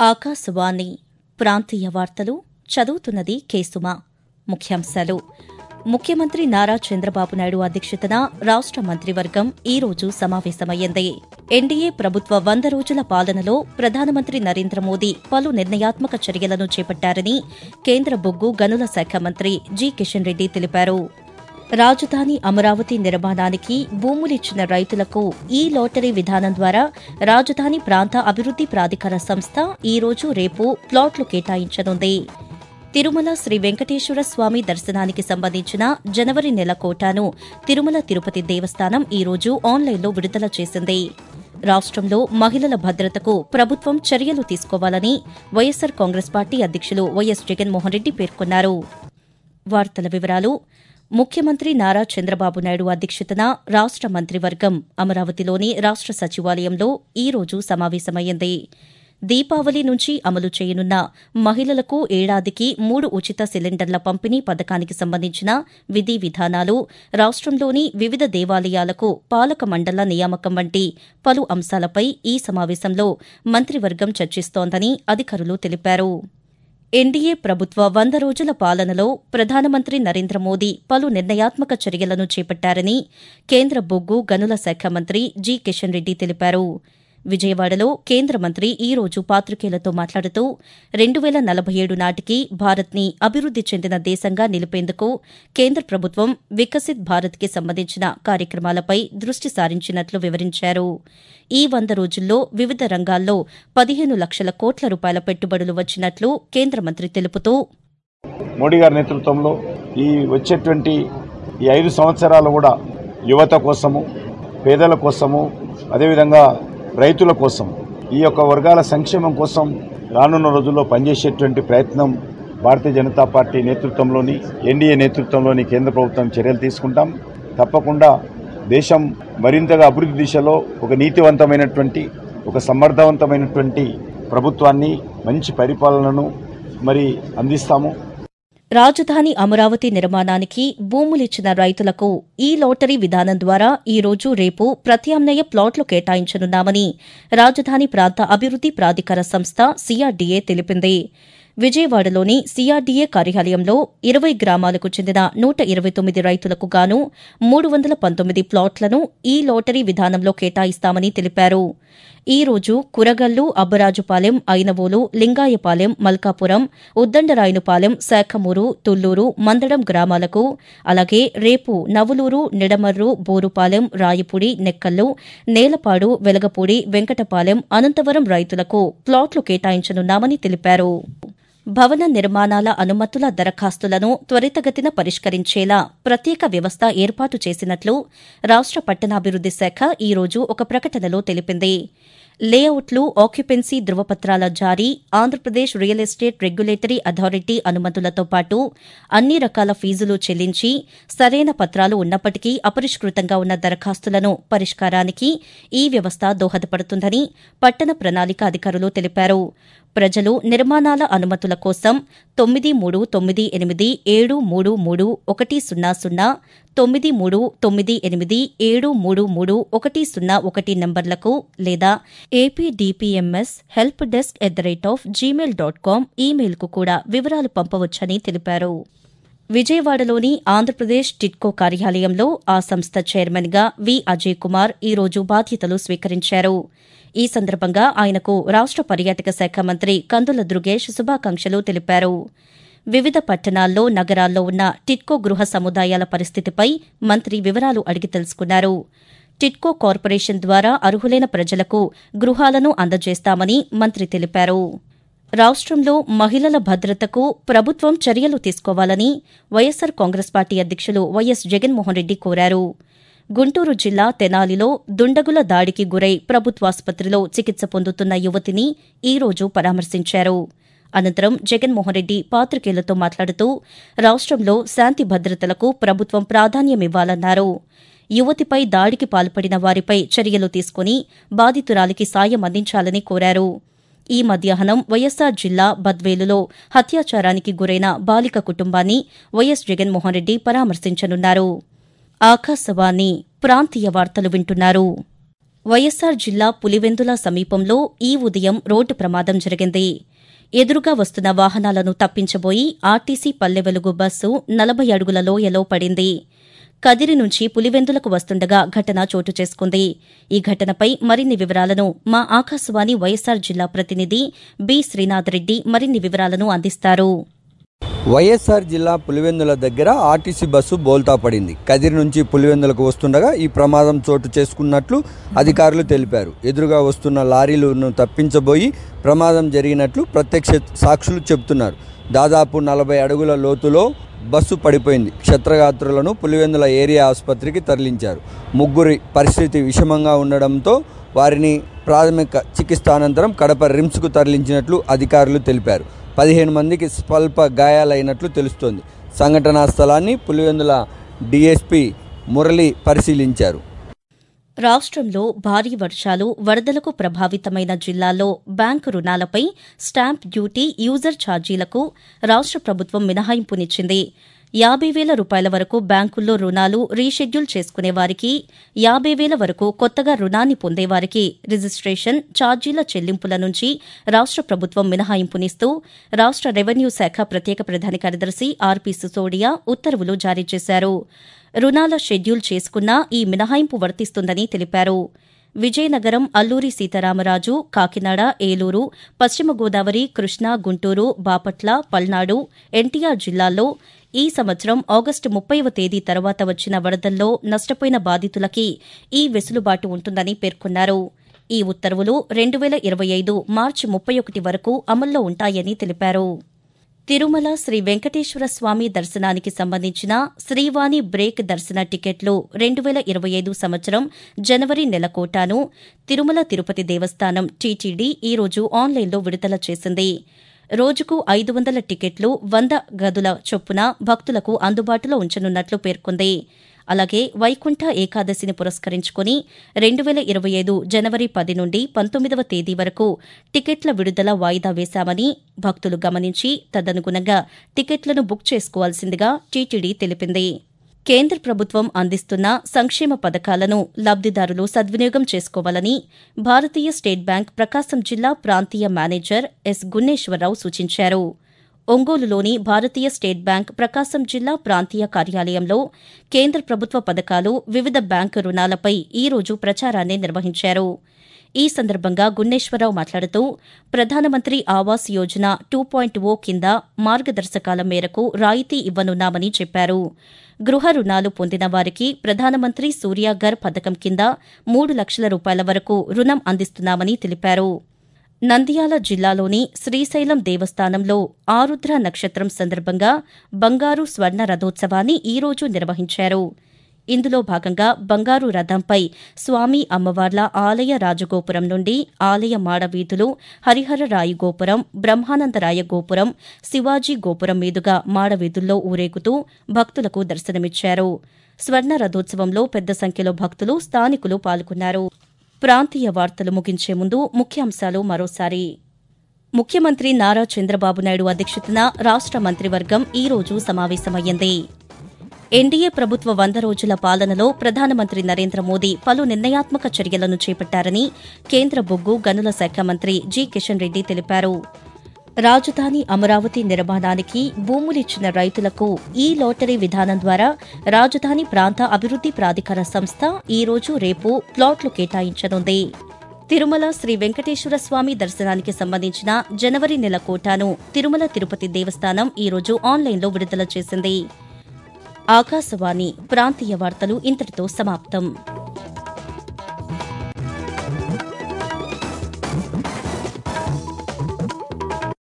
ఆకాశవాణి ప్రాంతీయ వార్తలు చదువుతున్నది కేసుమ ముఖ్యాంశాలు ముఖ్యమంత్రి నారా చంద్రబాబు నాయుడు అధ్యక్షతన రాష్ట మంత్రివర్గం ఈ రోజు సమావేశమయ్యింది ఎన్డీఏ ప్రభుత్వ వంద రోజుల పాలనలో ప్రధానమంత్రి నరేంద్ర మోదీ పలు నిర్ణయాత్మక చర్యలను చేపట్టారని కేంద్ర బొగ్గు గనుల శాఖ మంత్రి జి కిషన్ రెడ్డి తెలిపారు రాజధాని అమరావతి నిర్మాణానికి భూములిచ్చిన రైతులకు ఈ లోటరీ విధానం ద్వారా రాజధాని ప్రాంత అభివృద్ది ప్రాధికార సంస్థ ఈ రోజు రేపు ప్లాట్లు కేటాయించనుంది తిరుమల శ్రీ వెంకటేశ్వర స్వామి దర్శనానికి సంబంధించిన జనవరి నెల కోటాను తిరుమల తిరుపతి దేవస్థానం ఈ రోజు ఆన్లైన్లో విడుదల చేసింది రాష్ట్రంలో మహిళల భద్రతకు ప్రభుత్వం చర్యలు తీసుకోవాలని వైఎస్సార్ కాంగ్రెస్ పార్టీ అధ్యక్షులు వైఎస్ జగన్మోహన్ రెడ్డి పేర్కొన్నారు వార్తల వివరాలు ముఖ్యమంత్రి నారా చంద్రబాబు నాయుడు అధ్యక్షతన రాష్ట మంత్రివర్గం అమరావతిలోని రాష్ట సచివాలయంలో ఈ రోజు సమావేశమైంది దీపావళి నుంచి అమలు చేయనున్న మహిళలకు ఏడాదికి మూడు ఉచిత సిలిండర్ల పంపిణీ పథకానికి సంబంధించిన విధి విధానాలు రాష్ట్రంలోని వివిధ దేవాలయాలకు పాలక మండళ్ల నియామకం వంటి పలు అంశాలపై ఈ సమావేశంలో మంత్రివర్గం చర్చిస్తోందని అధికారులు తెలిపారు ఎన్డీఏ ప్రభుత్వ వంద రోజుల పాలనలో ప్రధానమంత్రి నరేంద్ర మోదీ పలు నిర్ణయాత్మక చర్యలను చేపట్టారని కేంద్ర బొగ్గు గనుల శాఖ మంత్రి జి కిషన్ రెడ్డి తెలిపారు విజయవాడలో కేంద్ర మంత్రి ఈ రోజు పాత్రికేయులతో మాట్లాడుతూ రెండు వేల నలభై ఏడు నాటికి భారత్ని అభివృద్ది చెందిన దేశంగా నిలిపేందుకు కేంద్ర ప్రభుత్వం వికసిత్ భారత్కి సంబంధించిన కార్యక్రమాలపై దృష్టి సారించినట్లు వివరించారు ఈ వంద రోజుల్లో వివిధ రంగాల్లో పదిహేను లక్షల కోట్ల రూపాయల పెట్టుబడులు వచ్చినట్లు కేంద్ర మంత్రి తెలుపుతూ మోడీ గారి నేతృత్వంలో ఈ వచ్చేటువంటి ఈ ఐదు సంవత్సరాలు కూడా యువత కోసము పేదల కోసము అదేవిధంగా రైతుల కోసం ఈ యొక్క వర్గాల సంక్షేమం కోసం రానున్న రోజుల్లో పనిచేసేటువంటి ప్రయత్నం భారతీయ జనతా పార్టీ నేతృత్వంలోని ఎన్డీఏ నేతృత్వంలోని కేంద్ర ప్రభుత్వం చర్యలు తీసుకుంటాం తప్పకుండా దేశం మరింతగా అభివృద్ధి దిశలో ఒక నీతివంతమైనటువంటి ఒక సమర్థవంతమైనటువంటి ప్రభుత్వాన్ని మంచి పరిపాలనను మరి అందిస్తాము రాజధాని అమరావతి నిర్మాణానికి భూములిచ్చిన రైతులకు ఈ లోటరీ విధానం ద్వారా ఈ రోజు రేపు ప్రత్యామ్నాయ ప్లాట్లు కేటాయించనున్నామని రాజధాని ప్రాంత అభివృద్ది ప్రాధికార సంస్థ సీఆర్డీఏ తెలిపింది విజయవాడలోని సీఆర్డీఏ కార్యాలయంలో ఇరవై గ్రామాలకు చెందిన నూట ఇరవై తొమ్మిది రైతులకు గాను మూడు వందల పంతొమ్మిది ప్లాట్లను ఈ లోటరీ విధానంలో కేటాయిస్తామని తెలిపారు ఈ రోజు కురగల్లు అబ్బరాజుపాలెం ఐనవోలు లింగాయపాలెం మల్కాపురం ఉద్దండరాయనుపాలెం శాఖమూరు తుళ్లూరు మందడం గ్రామాలకు అలాగే రేపు నవులూరు నిడమర్రు బోరుపాలెం రాయపూడి నెక్కల్లు నేలపాడు వెలగపూడి వెంకటపాలెం అనంతవరం రైతులకు ప్లాట్లు కేటాయించనున్నామని తెలిపారు భవన నిర్మాణాల అనుమతుల దరఖాస్తులను త్వరితగతిన పరిష్కరించేలా ప్రత్యేక వ్యవస్థ ఏర్పాటు చేసినట్లు రాష్ట పట్టణాభివృద్ది శాఖ ఈ రోజు ఒక ప్రకటనలో తెలిపింది లేఅవుట్లు ఆక్యుపెన్సీ ధృవపత్రాల జారీ Andhra Pradesh real estate regulatory authority అనుమతులతో పాటు అన్ని రకాల ఫీజులు చెల్లించి సరైన పత్రాలు ఉన్నప్పటికీ అపరిష్కృతంగా ఉన్న దరఖాస్తులను పరిష్కారానికి ఈ వ్యవస్థ దోహదపడుతుందని పట్టణ ప్రణాళిక అధికారులు తెలిపారు ప్రజలు నిర్మాణాల అనుమతుల కోసం తొమ్మిది మూడు తొమ్మిది ఎనిమిది ఏడు మూడు మూడు ఒకటి సున్నా సున్నా తొమ్మిది మూడు తొమ్మిది ఎనిమిది ఏడు మూడు మూడు ఒకటి సున్నా ఒకటి నంబర్లకు లేదా APDPMS help desk at the rate of Gmail dot com ఈమెయిల్కు కూడా వివరాలు పంపవచ్చని తెలిపారు విజయవాడలోని ఆంధ్రప్రదేశ్ టిట్కో కార్యాలయంలో ఆ సంస్థ చైర్మన్గా వి అజయ్ కుమార్ ఈ రోజు బాధ్యతలు స్వీకరించారు ఈ సందర్భంగా ఆయనకు రాష్ట పర్యాటక శాఖ మంత్రి కందుల దుర్గేష్ శుభాకాంక్షలు తెలిపారు వివిధ పట్టణాల్లో నగరాల్లో ఉన్న టిట్కో గృహ సముదాయాల పరిస్థితిపై మంత్రి వివరాలు అడిగి తెలుసుకున్నారు టిట్కో కార్పొరేషన్ ద్వారా అర్హులైన ప్రజలకు గృహాలను అందజేస్తామని మంత్రి తెలిపారు రాష్ట్రంలో మహిళల భద్రతకు ప్రభుత్వం చర్యలు తీసుకోవాలని వైఎస్సార్ కాంగ్రెస్ పార్టీ అధ్యక్షులు వైఎస్ జగన్మోహన్ రెడ్డి కోరారు గుంటూరు జిల్లా తెనాలిలో దుండగుల దాడికి గురై ప్రభుత్వాసుపత్రిలో చికిత్స పొందుతున్న యువతిని ఈ రోజు పరామర్శించారు అనంతరం జగన్మోహన్ రెడ్డి పాత్రికేయులతో మాట్లాడుతూ రాష్ట్రంలో శాంతి భద్రతలకు ప్రభుత్వం ప్రాధాన్యమివ్వాలన్నారు యువతిపై దాడికి పాల్పడిన వారిపై చర్యలు తీసుకుని బాధితురాలికి సాయం అందించాలని కోరారు ఈ మధ్యాహ్నం వైఎస్సార్ జిల్లా బద్వేలులో హత్యాచారానికి గురైన బాలిక కుటుంబాన్ని వైఎస్ జగన్మోహన్ రెడ్డి పరామర్శించనున్నారు ఆకాశవాణి ప్రాంతీయ వార్తలు వింటున్నారు వైఎస్సార్ జిల్లా పులివెందుల సమీపంలో ఈ ఉదయం రోడ్డు ప్రమాదం జరిగింది ఎదురుగా వస్తున్న వాహనాలను తప్పించబోయి ఆర్టీసీ పల్లె వెలుగు బస్సు నలభై అడుగుల లోయలో పడింది కదిరి నుంచి పులివెందులకు వస్తుండగా ఘటన చోటు చేసుకుంది ఈ ఘటనపై మరిన్ని వివరాలను మా ఆకాశవాణి వైఎస్సార్ జిల్లా ప్రతినిధి బి శ్రీనాథ్ రెడ్డి మరిన్ని వివరాలను అందిస్తారు వైఎస్ఆర్ జిల్లా పులివెందుల దగ్గర ఆర్టీసీ బస్సు బోల్తా పడింది కదిరి నుంచి పులివెందులకు వస్తుండగా ఈ ప్రమాదం చోటు చేసుకున్నట్లు అధికారులు తెలిపారు ఎదురుగా వస్తున్న లారీలను తప్పించబోయి ప్రమాదం జరిగినట్లు ప్రత్యక్ష సాక్షులు చెబుతున్నారు దాదాపు నలభై అడుగుల లోతులో బస్సు పడిపోయింది క్షత్రగాత్రులను పులివెందుల ఏరియా ఆసుపత్రికి తరలించారు ముగ్గురి పరిస్థితి విషమంగా ఉండడంతో వారిని ప్రాథమిక చికిత్స అనంతరం కడప రిమ్స్కు తరలించినట్లు అధికారులు తెలిపారు పదిహేను మందికి స్వల్ప గాయాలైనట్లు తెలుస్తోంది సంఘటనా స్థలాన్ని పులివెందుల డీఎస్పీ మురళి పరిశీలించారు రాష్ట్రంలో భారీ వర్షాలు వరదలకు ప్రభావితమైన జిల్లాల్లో బ్యాంకు రుణాలపై స్టాంప్ డ్యూటీ యూజర్ ఛార్జీలకు రాష్ట్ర ప్రభుత్వం మినహాయింపునిచ్చింది యాభై వేల రూపాయల వరకు బ్యాంకుల్లో రుణాలు రీషెడ్యూల్ చేసుకునే వారికి యాభై వేల వరకు కొత్తగా రుణాన్ని పొందేవారికి రిజిస్ట్రేషన్ ఛార్జీల చెల్లింపుల నుంచి రాష్ట్ర ప్రభుత్వం మినహాయింపునిస్తూ రాష్ట్ర రెవెన్యూ శాఖ ప్రత్యేక ప్రధాన కార్యదర్శి ఆర్పి సిసోడియా ఉత్తర్వులు జారీ చేశారు రుణాల షెడ్యూల్ చేసుకున్నా ఈ మినహాయింపు వర్తిస్తుందని తెలిపారు విజయనగరం అల్లూరి సీతారామరాజు కాకినాడ ఏలూరు పశ్చిమ గోదావరి కృష్ణా గుంటూరు బాపట్ల పల్నాడు ఎన్టీఆర్ జిల్లాల్లో ఈ సంవత్సరం ఆగస్టు ముప్పైవ తేదీ తర్వాత వచ్చిన వరదల్లో నష్టపోయిన బాధితులకి ఈ వెసులుబాటు ఉంటుందని పేర్కొన్నారు ఈ ఉత్తర్వులు రెండు వేల ఇరవై ఐదు మార్చి ముప్పై ఒకటి వరకు అమల్లో ఉంటాయని తెలిపారు తిరుమల శ్రీ వెంకటేశ్వర స్వామి దర్శనానికి సంబంధించిన శ్రీవాణి బ్రేక్ దర్శన టికెట్లు రెండు వేల ఇరవై ఐదు సంవత్సరం జనవరి నెల కోటాను తిరుమల తిరుపతి దేవస్థానం టీటీడీ ఈ రోజు ఆన్లైన్లో విడుదల చేసింది రోజుకు ఐదు వందల టికెట్లు వంద గదుల చొప్పున భక్తులకు అందుబాటులో ఉంచనున్నట్లు పేర్కొంది అలాగే వైకుంఠ ఏకాదశిని పురస్కరించుకుని రెండు వేల ఇరవై ఐదు జనవరి పది నుండి పంతొమ్మిదవ తేదీ వరకు టికెట్ల విడుదల వాయిదా వేశామని భక్తులు గమనించి తదనుగుణంగా టికెట్లను బుక్ చేసుకోవాల్సిందిగా టీటీడీ తెలిపింది కేంద్ర ప్రభుత్వం అందిస్తున్న సంక్షేమ పథకాలను లబ్దిదారులు సద్వినియోగం చేసుకోవాలని భారతీయ స్టేట్ బ్యాంక్ ప్రకాశం జిల్లా ప్రాంతీయ మేనేజర్ ఎస్ గున్నేశ్వరరావు సూచించారు ఒంగోలులోని భారతీయ స్టేట్ బ్యాంక్ ప్రకాశం జిల్లా ప్రాంతీయ కార్యాలయంలో కేంద్ర ప్రభుత్వ పథకాలు వివిధ బ్యాంకు రుణాలపై ఈ రోజు ప్రచారాన్ని నిర్వహించారు ఈ సందర్భంగా గున్నేశ్వరరావు మాట్లాడుతూ Pradhan Mantri Awas Yojana two point O కింద మార్గదర్శకాల మేరకు రాయితీ ఇవ్వనున్నామని చెప్పారు గృహ రుణాలు పొందిన వారికి ప్రధానమంత్రి సూర్యాగర్ పథకం కింద మూడు లక్షల రూపాయల వరకు రుణం అందిస్తున్నామని తెలిపారు నంద్యాల జిల్లాలోని శ్రీశైలం దేవస్థానంలో ఆరుద్ర నక్షత్రం సందర్భంగా బంగారు స్వర్ణ రథోత్సవాన్ని ఈ రోజు నిర్వహించారు ఇందులో భాగంగా బంగారు రథంపై స్వామి అమ్మవార్ల ఆలయ రాజగోపురం నుండి ఆలయ మాడవీధులు హరిహరరాయి గోపురం బ్రహ్మానందరాయ గోపురం శివాజీ గోపురం మీదుగా మాడవీధుల్లో ఊరేగుతూ భక్తులకు దర్శనమిచ్చారు స్వర్ణ రథోత్సవంలో పెద్ద సంఖ్యలో భక్తులు స్థానికులు పాల్గొన్నారు ప్రాంతీయ వార్తలు ముగించే ముందు ముఖ్యాంశాలు మరోసారి ముఖ్యమంత్రి నారా చంద్రబాబు నాయుడు అధ్యక్షతన రాష్ట మంత్రివర్గం ఈ రోజు సమావేశమయ్యింది ఎన్డీఏ ప్రభుత్వ వంద రోజుల పాలనలో ప్రధానమంత్రి నరేంద్ర మోదీ పలు నిర్ణయాత్మక చర్యలను చేపట్టారని కేంద్ర బొగ్గు గనుల శాఖ మంత్రి జి కిషన్ రెడ్డి తెలిపారు రాజధాని అమరావతి నిర్మాణానికి భూములిచ్చిన రైతులకు ఈ లోటరీ విధానం ద్వారా రాజధాని ప్రాంత అభివృద్ది ప్రాధికార సంస్థ ఈ రోజు రేపు ప్లాట్లు కేటాయించనుంది తిరుమల శ్రీ వెంకటేశ్వర స్వామి దర్శనానికి సంబంధించిన జనవరి నెల కోటాను తిరుమల తిరుపతి దేవస్థానం ఈ రోజు ఆన్లైన్లో విడుదల చేసింది ఆకాశవాణి ప్రాంతీయ వార్తలు ఇంతటితో సమాప్తం